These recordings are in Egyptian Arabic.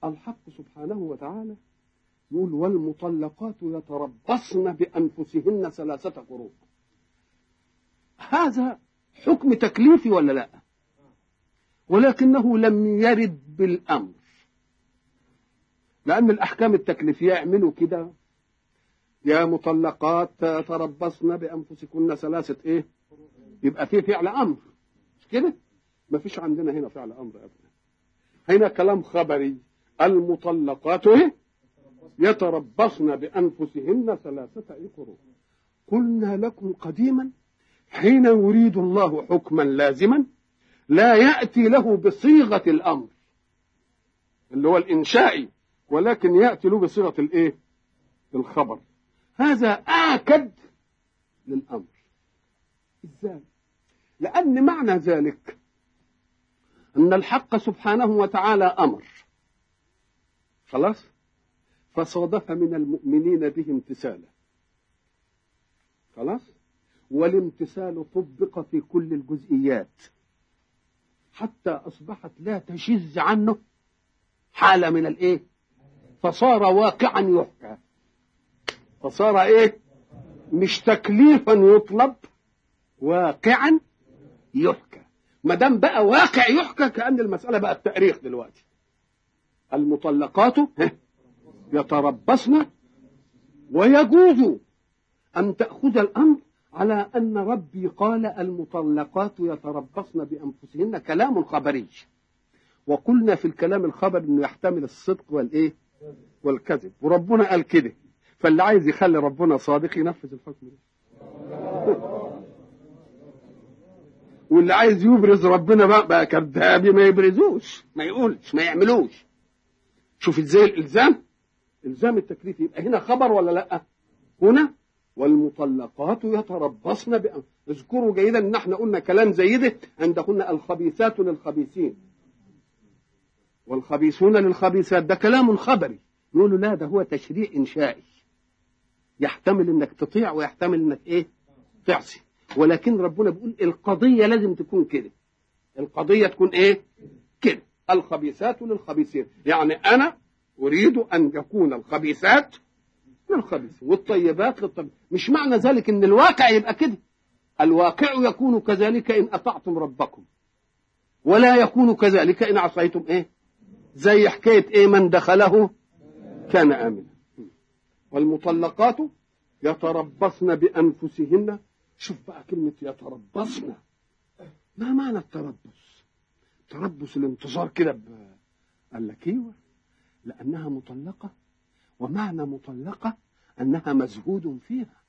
الحق سبحانه وتعالى يقول والمطلقات يتربصن بأنفسهن ثلاثة قروء هذا حكم تكليفي ولا لا ولكنه لم يرد بالأمر لأن الأحكام التكليفية يعملوا كده يا مطلقات تربصن بأنفسكن ثلاثة إيه يبقى في فعل أمر مش كده ما فيش عندنا هنا فعل أمر أبدا هنا كلام خبري المطلقات إيه يتربصن بأنفسهن ثلاثة إيه قروء قلنا لكم قديما حين يريد الله حكما لازما لا يأتي له بصيغة الأمر اللي هو الإنشائي ولكن يأتي له بصيغة الإيه الخبر هذا آكد للأمر إزاي لأن معنى ذلك أن الحق سبحانه وتعالى أمر خلاص فصادف من المؤمنين به امتثالا خلاص والامتثال طبق في كل الجزئيات حتى أصبحت لا تشذ عنه حالة من الإيه فصار واقعا يحكى فصار إيه مش تكليفا يطلب واقعا يحكى ما دام بقى واقع يحكى كأن المسألة بقى التأريخ دلوقتي المطلقات يتربصن ويجوز أن تأخذ الأمر على أن ربي قال المطلقات يتربصن بأنفسهن كلام خبري وقلنا في الكلام الخبري أنه يحتمل الصدق والإيه والكذب وربنا قال كده فاللي عايز يخلي ربنا صادق ينفذ الحكم ده واللي عايز يبرز ربنا بقى, بقى كذاب ما يبرزوش ما يقولش ما يعملوش شوف ازاي الالزام الزام التكليف يبقى هنا خبر ولا لا هنا والمطلقات يتربصن بأن اذكروا جيدا ان احنا قلنا كلام زي ده عندهن الخبيثات للخبيثين والخبيثون للخبيثات ده كلام خبري يقولوا لا ده هو تشريع انشائي يحتمل انك تطيع ويحتمل انك ايه تعصي ولكن ربنا بيقول القضيه لازم تكون كده القضيه تكون ايه كده الخبيثات للخبيثين يعني انا اريد ان يكون الخبيثات للخبيثين والطيبات للطيبين مش معنى ذلك ان الواقع يبقى كده الواقع يكون كذلك ان اطعتم ربكم ولا يكون كذلك ان عصيتم ايه زي حكايه ايه من دخله كان امنا والمطلقات يتربصن بانفسهن شوف بقى كلمه يتربصن ما معنى التربص تربص الانتظار كده ب... قال لك ايوه لانها مطلقه ومعنى مطلقه انها مزهود فيها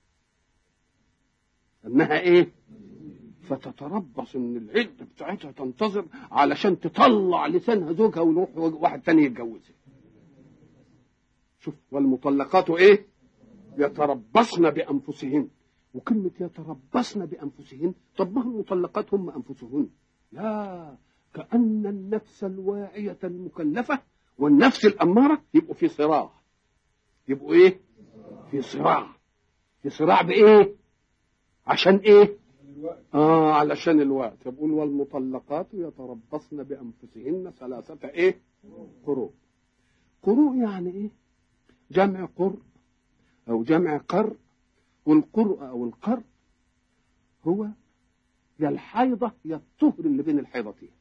انها ايه فتتربص ان العده بتاعتها تنتظر علشان تطلع لسانها زوجها ويروح واحد تاني يتجوزها شوف والمطلقات ايه يتربصن بانفسهن وكلمه يتربصن بانفسهن طب ما هم المطلقات هم انفسهن لا كان النفس الواعيه المكلفه والنفس الاماره يبقوا في صراع يبقوا ايه في صراع في صراع بايه عشان ايه اه علشان الوقت يقول والمطلقات يتربصن بانفسهن ثلاثه ايه قروء قروء يعني ايه جمع قر او جمع قر والقرء او القر هو يا الحيضه يا الطهر اللي بين الحيضتين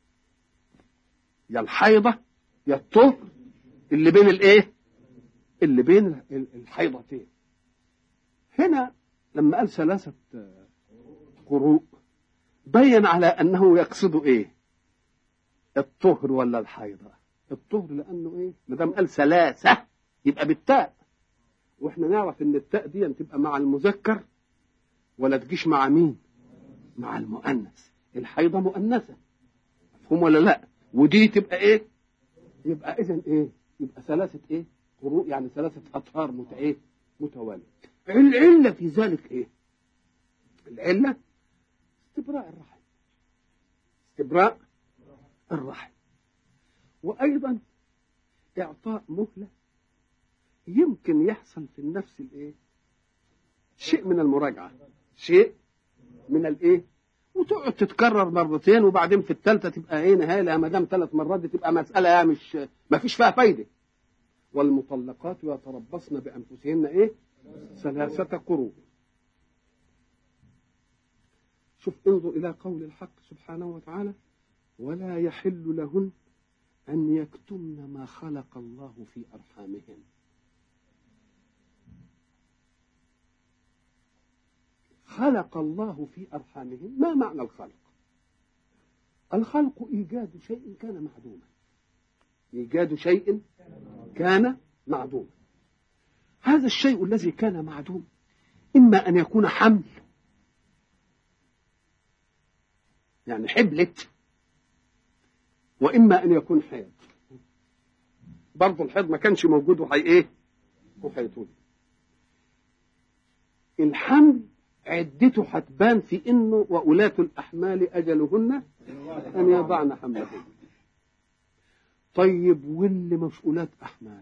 يا الحيضه يا الطهر اللي بين الايه اللي بين الحيضتين هنا لما قال ثلاثه قروء بين على انه يقصد ايه الطهر ولا الحيضه الطهر لانه ايه ما دام قال ثلاثه يبقى بالتاء واحنا نعرف ان التاء دي تبقى مع المذكر ولا تجيش مع مين مع المؤنث الحيضه مؤنثه مفهوم ولا لا ودي تبقى ايه يبقى اذا ايه يبقى ثلاثه ايه قروء يعني ثلاثه اطهار مت ايه متواليه العله في ذلك ايه العله استبراء الرحم استبراء الرحم وايضا اعطاء مهله يمكن يحصل في النفس الايه شيء من المراجعه شيء من الايه وتقعد تتكرر مرتين وبعدين في الثالثه تبقى ايه نهايه لها ما دام ثلاث مرات دي تبقى مساله يعني مش ما فيش فيها فايده والمطلقات يتربصن بانفسهن ايه ثلاثه قروء شوف انظر الى قول الحق سبحانه وتعالى ولا يحل لهن ان يكتمن ما خلق الله في ارحامهن خلق الله في أرحامهم ما معنى الخلق الخلق إيجاد شيء كان معدوما إيجاد شيء كان معدوما هذا الشيء الذي كان معدوم إما أن يكون حمل يعني حبلت وإما أن يكون حيض برضه الحيض ما كانش موجود وحي إيه وحيطول الحمل عدته هتبان في انه واولاة الاحمال اجلهن ان يضعن حملهن طيب واللي مش اولاة احمال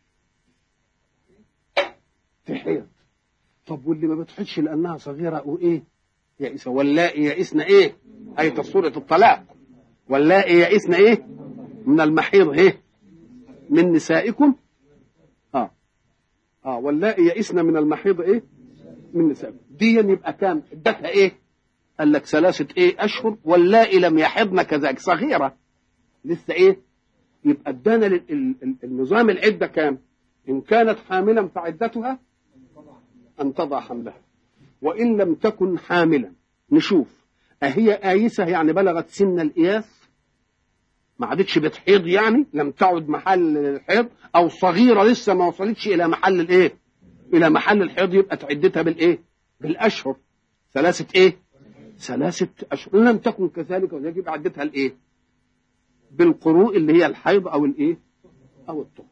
تحيض طب واللي ما بتحيضش لانها صغيره او ايه يئس واللائي يئسن ايه اي سوره الطلاق واللائي يئسن ايه من المحيض ايه من نسائكم اه اه واللائي يئسن من المحيض ايه من نسائكم دي يبقى كام ادتها ايه قال لك ثلاثة ايه اشهر واللائي لم يحضن كذلك صغيرة لسه ايه يبقى ادانا النظام العدة كام ان كانت حاملا فعدتها ان تضع حملها وان لم تكن حاملا نشوف اهي آيسة يعني بلغت سن الإياس ما عادتش بتحيض يعني لم تعد محل الحيض او صغيرة لسه ما وصلتش الى محل الايه الى محل الحيض يبقى تعدتها بالايه بالاشهر ثلاثه ايه ثلاثه اشهر ان لم تكن كذلك يجب عدتها الايه بالقروء اللي هي الحيض او الايه او الطهر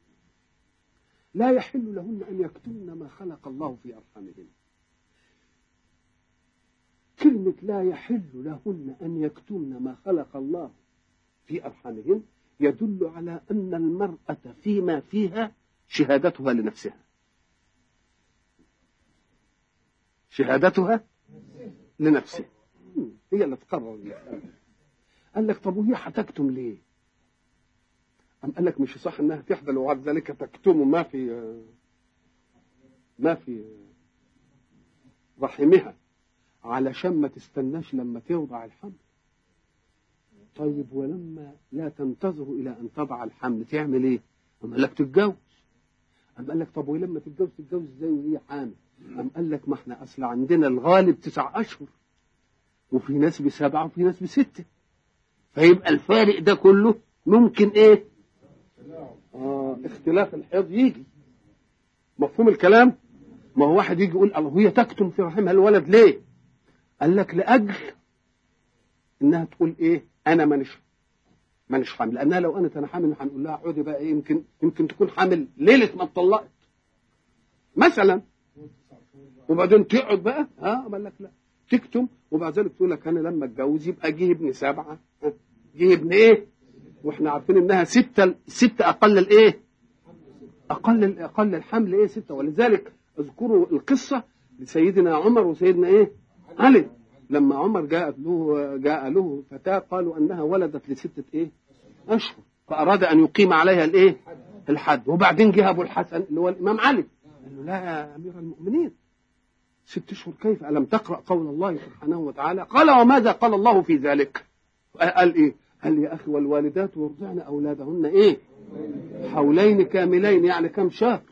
لا يحل لهن ان يكتمن ما خلق الله في ارحامهن كلمة لا يحل لهن أن يكتمن ما خلق الله في أرحامهن يدل على أن المرأة فيما فيها شهادتها لنفسها شهادتها لنفسه هي اللي تقرر المسألة قال لك طب وهي هتكتم ليه؟ أم قال لك مش صح انها تحبل وبعد ذلك تكتم ما في ما في رحمها علشان ما تستناش لما توضع الحمل طيب ولما لا تنتظر الى ان تضع الحمل تعمل ايه؟ أم قال لك تتجوز أم قال لك طب ولما تتجوز تتجوز ازاي وهي حامل؟ أم قال لك ما احنا أصل عندنا الغالب تسع أشهر وفي ناس بسبعة وفي ناس بستة فيبقى الفارق ده كله ممكن إيه؟ آه اختلاف الحيض يجي مفهوم الكلام؟ ما هو واحد يجي يقول الله هي تكتم في رحمها الولد ليه؟ قال لك لأجل إنها تقول إيه؟ أنا مانيش مانيش حامل لأنها لو أنا أنا حامل هنقول لها اقعدي بقى إيه يمكن يمكن تكون حامل ليلة ما اتطلقت مثلا وبعدين تقعد بقى ها قال لك لا تكتم وبعد ذلك تقول لك انا لما اتجوز يبقى جه ابن سبعه جه ابن ايه؟ واحنا عارفين انها سته سته اقل الايه؟ اقل اقل الحمل ايه سته ولذلك اذكروا القصه لسيدنا عمر وسيدنا ايه؟ علي لما عمر جاءت له جاء له فتاه قالوا انها ولدت لسته ايه؟ اشهر فاراد ان يقيم عليها الايه؟ الحد وبعدين جه ابو الحسن اللي هو الامام علي قال له لا يا امير المؤمنين ست اشهر كيف الم تقرا قول الله سبحانه وتعالى قال وماذا قال الله في ذلك قال ايه قال يا اخي والوالدات يرضعن اولادهن ايه حولين كاملين يعني كم شهر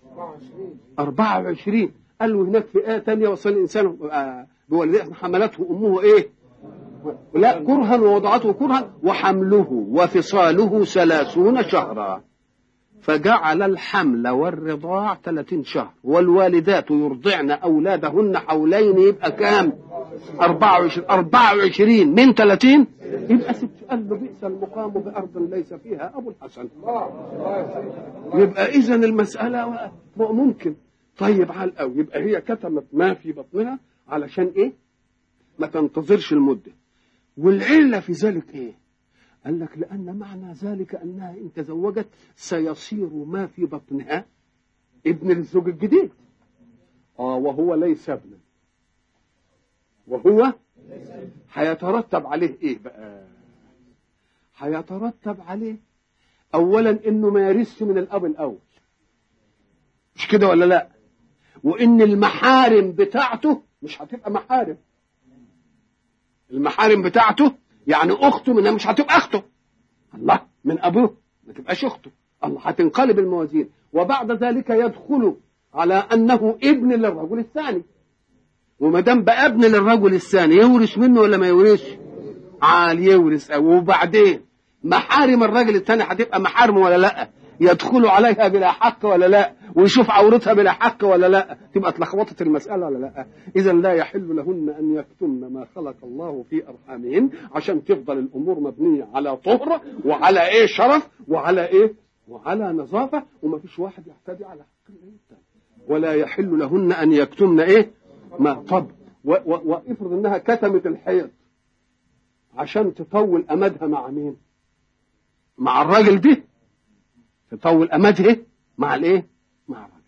24 قال له هناك في ايه ثانيه وصل الانسان بوالدته حملته امه ايه لا كرها ووضعته كرها وحمله وفصاله ثلاثون شهرا فجعل الحمل والرضاع 30 شهر والوالدات يرضعن أولادهن حولين يبقى كام 24 24 من 30 يبقى ست قال له بئس المقام بأرض ليس فيها أبو الحسن يبقى إذا المسألة ممكن طيب على الأول يبقى هي كتمت ما في بطنها علشان إيه ما تنتظرش المدة والعلة في ذلك إيه قال لك لأن معنى ذلك أنها إن تزوجت سيصير ما في بطنها ابن الزوج الجديد آه وهو ليس ابنا وهو هيترتب عليه ايه بقى هيترتب عليه اولا انه ما يرثش من الاب الاول مش كده ولا لا وان المحارم بتاعته مش هتبقى محارم المحارم بتاعته يعني اخته منها مش هتبقى اخته الله من ابوه ما تبقاش اخته الله هتنقلب الموازين وبعد ذلك يدخل على انه ابن للرجل الثاني وما دام بقى ابن للرجل الثاني يورث منه ولا ما يورثش؟ عال يورث وبعدين محارم الرجل الثاني هتبقى محارم ولا لا؟ يدخل عليها بلا حق ولا لا؟ ويشوف عورتها بلا حق ولا لا؟ تبقى اتلخبطت المساله ولا لا؟ اذا لا يحل لهن ان يكتمن ما خلق الله في ارحامهن عشان تفضل الامور مبنيه على طهر وعلى ايه شرف وعلى ايه؟ وعلى نظافه وما فيش واحد يعتدي على حق الثاني ولا يحل لهن ان يكتمن ايه؟ ما طب وافرض انها كتمت الحيض عشان تطول امدها مع مين؟ مع الراجل دي تطول امدها مع الايه؟ مع الراجل.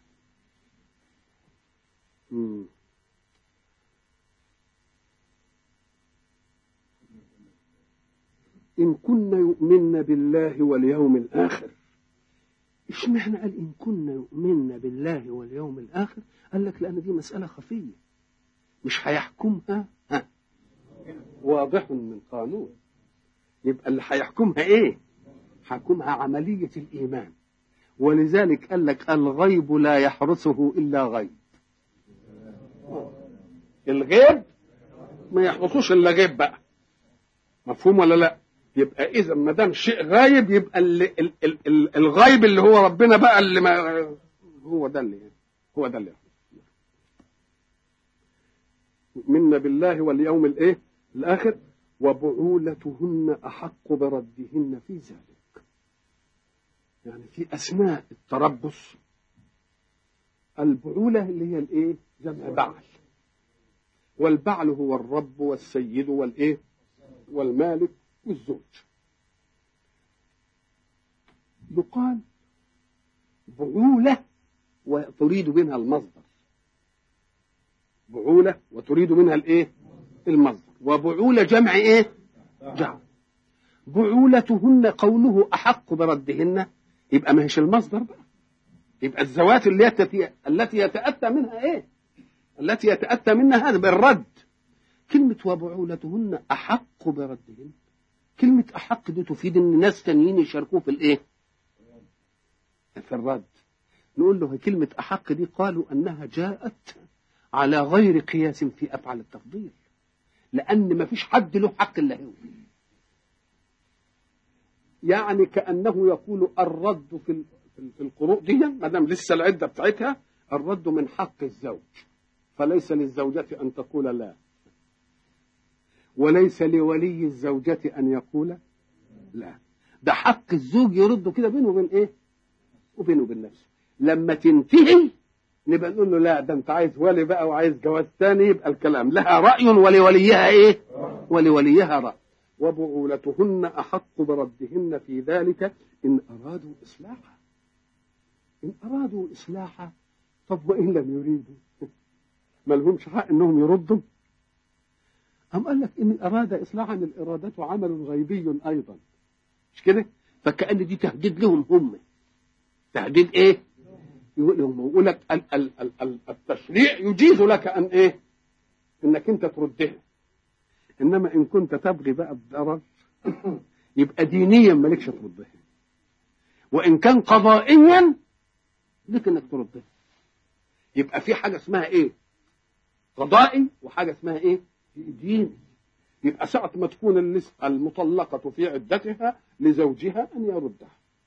مم. إن كن يؤمن بالله واليوم الآخر اشمعنى قال إن كن يؤمن بالله واليوم الآخر قال لك لأن دي مسألة خفية مش هيحكمها ها واضح من قانون يبقى اللي هيحكمها ايه حكمها عملية الإيمان ولذلك قال لك الغيب لا يحرسه إلا غيب الغيب ما يحرسوش إلا غيب بقى مفهوم ولا لا يبقى إذا ما دام شيء غايب يبقى ال ال ال ال الغيب اللي هو ربنا بقى اللي ما هو ده اللي هو ده اللي يؤمن بالله واليوم الايه الاخر وبعولتهن احق بردهن في ذلك يعني في اثناء التربص البعوله اللي هي الايه جمع بعل والبعل هو الرب والسيد والايه والمالك والزوج يقال بعوله وتريد منها المصدر بعولة وتريد منها الايه المصدر وبعولة جمع ايه جمع بعولتهن قوله أحق بردهن يبقى ما هيش المصدر بقى يبقى الزوات التي التي يتأتى منها ايه التي يتأتى منها هذا بالرد كلمة وبعولتهن أحق بردهن كلمة أحق دي تفيد إن ناس تانيين يشاركوه في الإيه؟ في الرد نقول له كلمة أحق دي قالوا أنها جاءت على غير قياس في افعال التفضيل لان ما فيش حد له حق الا هو يعني كانه يقول الرد في في القروء دي ما دام لسه العده بتاعتها الرد من حق الزوج فليس للزوجة أن تقول لا وليس لولي الزوجة أن يقول لا ده حق الزوج يرد كده بينه وبين إيه وبينه وبين نفسه لما تنتهي نبقى نقول له لا ده انت عايز ولي بقى وعايز جواز ثاني يبقى الكلام لها رأي ولوليها ايه ولوليها رأي وبعولتهن أحق بردهن في ذلك إن أرادوا إصلاحا إن أرادوا إصلاحا طب وإن لم يريدوا ما لهمش حق إنهم يردوا أم قال لك إن أراد إصلاحا الإرادة عمل غيبي أيضا مش كده فكأن دي تهديد لهم هم تهديد إيه يقول لك التشريع يجيز لك ان ايه انك انت تردها انما ان كنت تبغي بقى الضرر يبقى دينيا مالكش تردها وان كان قضائيا لك انك تردها يبقى في حاجه اسمها ايه قضائي وحاجه اسمها ايه ديني يبقى ساعة ما تكون المطلقة في عدتها لزوجها أن يردها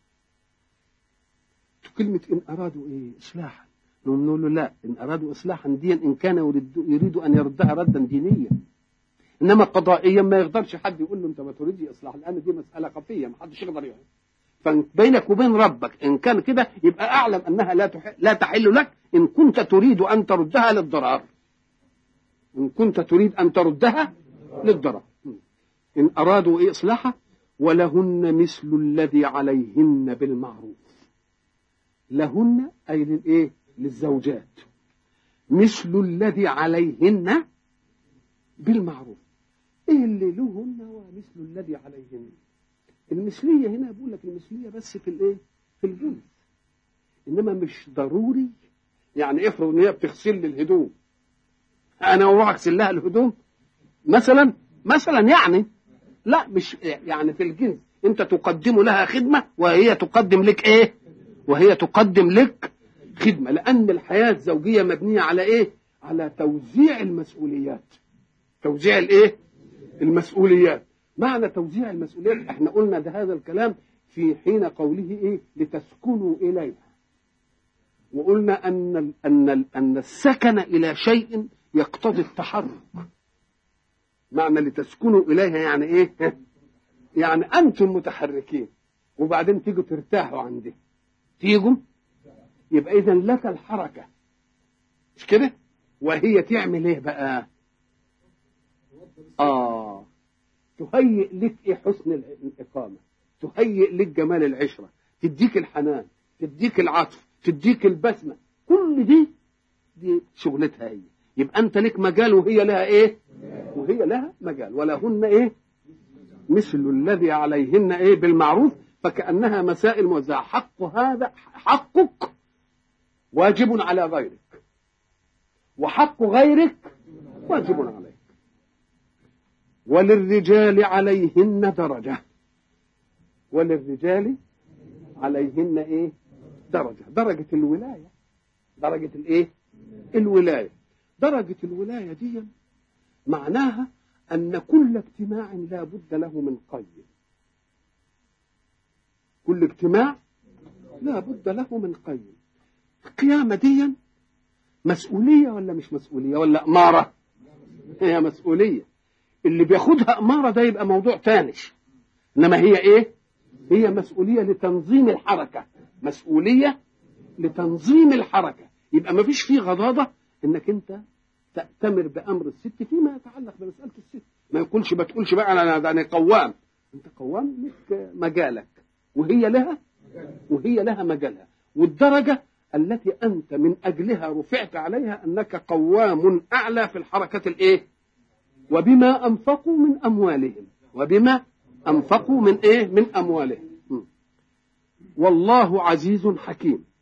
كلمة إن أرادوا إيه إصلاحا نقول له لا إن أرادوا إصلاحا ديا إن كان يريد, يريد أن يردها ردا دينيا إنما قضائيا ما يقدرش حد يقول له أنت ما تريدي إصلاح لأن دي مسألة خفية ما حدش يقدر يعني فبينك وبين ربك إن كان كده يبقى أعلم أنها لا تحل لا تحل لك إن كنت تريد أن تردها للضرار إن كنت تريد أن تردها للضرر إن أرادوا إيه إصلاحا ولهن مثل الذي عليهن بالمعروف لهن أي للإيه للزوجات مثل الذي عليهن بالمعروف ايه اللي لهن ومثل الذي عليهن المثليه هنا بقول لك المثليه بس في الايه في الجنس انما مش ضروري يعني افرض ان هي بتغسل لي الهدوم انا اروح اغسل لها الهدوم مثلا مثلا يعني لا مش يعني في الجنس انت تقدم لها خدمه وهي تقدم لك ايه وهي تقدم لك خدمه لان الحياه الزوجيه مبنيه على ايه على توزيع المسؤوليات توزيع الايه المسؤوليات معنى توزيع المسؤوليات احنا قلنا ده هذا الكلام في حين قوله ايه لتسكنوا اليها وقلنا ان ال ان ال ان السكن الى شيء يقتضي التحرك معنى لتسكنوا اليها يعني ايه يعني انتم متحركين وبعدين تيجوا ترتاحوا عنده تيجوا يبقى اذا لك الحركه مش كده وهي تعمل ايه بقى اه تهيئ لك ايه حسن الاقامه تهيئ لك جمال العشره تديك الحنان تديك العطف تديك البسمه كل دي دي شغلتها هي يبقى انت لك مجال وهي لها ايه وهي لها مجال ولهن ايه مثل الذي عليهن ايه بالمعروف فكانها مسائل موزعه حق هذا حقك واجب على غيرك وحق غيرك واجب عليك وللرجال عليهن درجة وللرجال عليهن ايه درجة درجة الولاية درجة الايه الولاية درجة الولاية دي معناها أن كل اجتماع لا بد له من قيم كل اجتماع لا بد له من قيم القيامة دي مسؤولية ولا مش مسؤولية ولا أمارة هي مسؤولية اللي بياخدها أمارة ده يبقى موضوع تاني إنما هي إيه هي مسؤولية لتنظيم الحركة مسؤولية لتنظيم الحركة يبقى ما فيش فيه غضاضة إنك أنت تأتمر بأمر الست فيما يتعلق بمسألة الست ما يقولش ما تقولش بقى أنا أنا قوام أنت قوام لك مجالك وهي لها وهي لها مجالها والدرجة التي أنت من أجلها رفعت عليها أنك قوام أعلى في الحركة الإيه وبما أنفقوا من أموالهم وبما أنفقوا من إيه من أموالهم والله عزيز حكيم